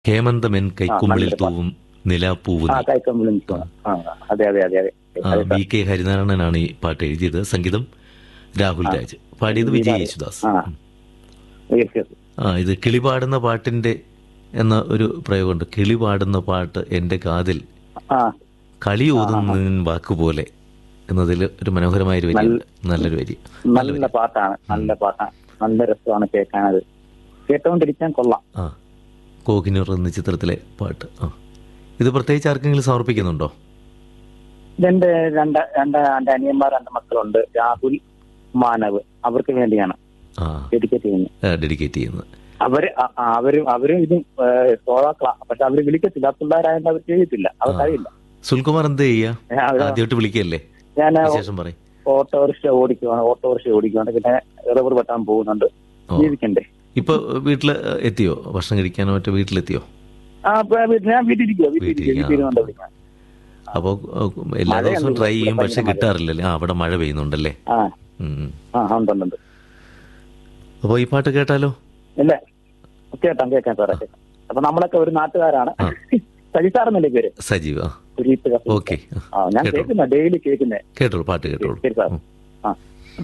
ഹേമന്തമെൻ കൈക്കുമ്പിളിൽ നല്ലൊരു പാട്ട്. തൂവും നിലാപ്പൂവ് ആ കൈക്കമ്പിളും ആ അതെ അതെ അതെ അതെ അതെ ബി കെ ഹരിനാരായണനാണ് ഈ പാട്ട് എഴുതിയത് സംഗീതം രാഹുൽ രാജ് പാടിയത് വിജയ് യേശുദാസ് ആ ഉം. യെസ് യെസ് ആ ഇത് കിളി പാടുന്ന പാട്ടിന്റെ എന്ന ഒരു പ്രയോഗമുണ്ട് കിളി പാടുന്ന പാട്ട് എൻ്റെ കാതിൽ ആ കളി ഊതുന്നതിൻ വാക്കുപോലെ എന്നതിൽ ഒരു മനോഹരമായ ഒരു വരി നല്ലൊരു വരി നല്ല പാട്ടാണ് നല്ല പാട്ടാണ് നല്ല രസമാണ് കേൾക്കാനത് കേട്ടോണ്ടിരിക്കാൻ കൊള്ളാം ആ കോഹിനൂർ എന്ന ചിത്രത്തിലെ പാട്ട് ആ ഇത് പ്രത്യേകിച്ച് ആർക്കെങ്കിലും സമർപ്പിക്കുന്നുണ്ടോ ഇതെന്റെ രണ്ട് രണ്ട് എന്റെ അനിയന്മാർ രണ്ട് മക്കളുണ്ട് രാഹുൽ മാനവ് അവർക്ക് വേണ്ടിയാണ് ആ ഡെഡിക്കേറ്റ് ചെയ്യുന്നത് ഡെഡിക്കേറ്റ് ചെയ്യുന്നത് അവര് അ- ആ, അവരും അവരും ഇത് സോളാക്കളാ പക്ഷെ അവര് വിളിക്കത്തില്ല പിള്ളേരായതുകൊണ്ട് അവർ ചെയ്തിട്ടില്ല അവർക്കറിയില്ല സുൽകുമാർ എന്ത് ചെയ്യാ ഞാൻ അവര് ആദ്യമായിട്ട് വിളിക്കല്ലേ ഞാൻ വിശേഷം പറയും ഓട്ടോറിക്ഷ ഓടിക്കുവാണ് ഓട്ടോറിക്ഷ ഓടിക്കുവാണ് പിന്നെ റബ്ബർ വെട്ടാൻ പോകുന്നുണ്ട് ഓ. ജീവിക്കണ്ടേ ഇപ്പൊ വീട്ടില് എത്തിയോ ഭക്ഷണം കഴിക്കാനോ മറ്റോ വീട്ടിലെത്തിയോ ആ ഇപ്പൊ വീട്ടിൽ- ഞാൻ വീട്ടിലിരിക്കുക വീട്ടിലിരിക്കുക വീട്ടിലിരിക്കുക. വീട്ടിലിരുന്നുണ്ട് വിളിക്കാൻ അപ്പോൾ എല്ലാ മഴയുണ്ട് ദിവസവും ട്രൈ ചെയ്യും ഇവിടെ പക്ഷെ ഭയങ്കര മഴ. കിട്ടാറില്ലല്ലേ ആ അവിടെ മഴ പെയ്യുന്നുണ്ടല്ലേ ആ ഉം. ആ ഉണ്ട് ഉണ്ട്, ഉണ്ട് അപ്പോൾ ഈ പാട്ട് കേട്ടാലോ ഇല്ല കേട്ടാം കേൾക്കാം സാറേ കേൾക്കാം അപ്പൊ നമ്മളൊക്കെ ഒരു നാട്ടുകാരാണ് ആ. സജിസാറെന്നല്ലേ പേര് സജീവ് ആ കുരീത്തുകാർ. ഓക്കെ ആ ഞാൻ കേട്ടോ. കേൾക്കുന്ന ഡെയിലി കേൾക്കുന്നേ കേട്ടോളൂ പാട്ട് കേട്ടോളൂ ശരി സാർ ഉം. ആ